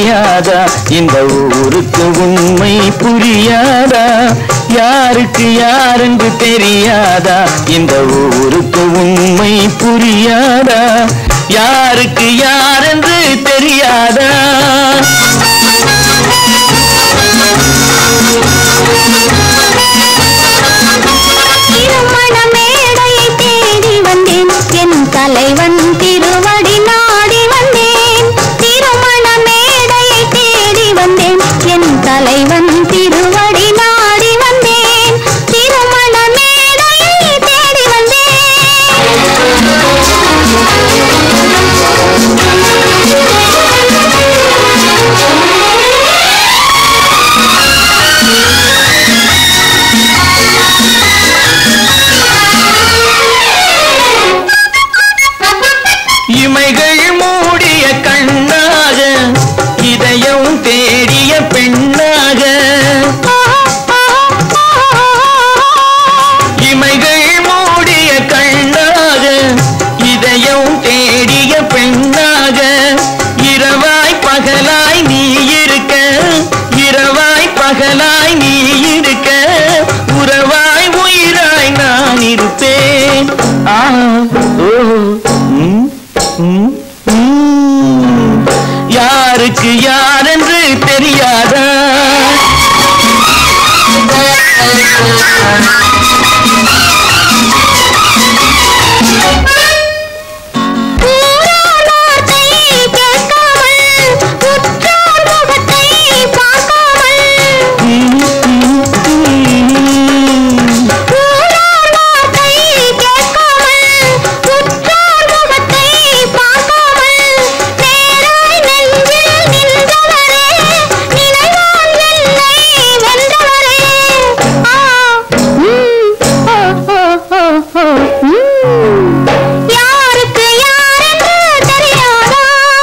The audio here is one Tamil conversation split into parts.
தெரியாதா இந்த ஊருக்கு உண்மை புரியாதா யாருக்கு யாரென்று தெரியாதா இந்த ஊருக்கு உண்மை புரியாதா யாருக்கு யாரென்று தெரியாதா திருமண மேடையை தேடி வந்தேன் என் தலைவன் திருவடி நாடி வந்தேன் திருமண மேடையை தேடி வந்தேன் என் தலைவன் திருவடி நாடி வந்தேன் திருமண மேடையை தேடி இமைகள் மூடிய கண்ணாக இதயம் தேடிய பெண்ணாக இமைகள் மூடிய கண்ணாக இதயம் தேடிய பெண்ணாக இரவாய் பகலாய் நீ இருக்க இரவாய் பகலாய் நீ இருக்க உறவாய் உயிராய் நான் இருப்பேன் ஆ ஓ ம், ம், ம். யாருக்கு யாரென்று தெரியாதா ஊரானார்த்தை கேட்காமல் உற்றார் முகத்தை பார்க்காமல் ம், ம், ம். ஊரானார்த்தை கேட்காமல் உற்றார் முகத்தை பார்க்காமல் நேராய் நெஞ்சில் நின்றவரே நினைவால் என்னை வென்றவரே ஆ ம் ஓ ஓ ஓ ஓ ம் யாருக்கு யாரென்று தெரியாதா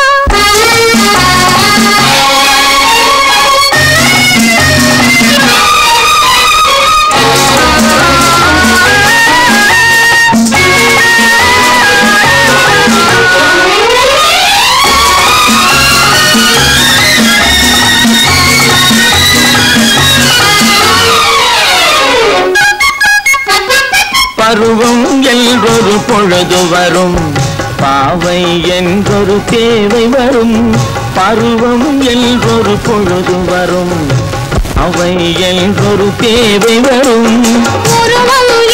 பருவம் என்றொரு பொழுது வரும் பாவை என்றொரு தேவை வரும் பருவம் என்றொரு பொழுது வரும் அவை என்றொரு தேவை வரும் உருவம்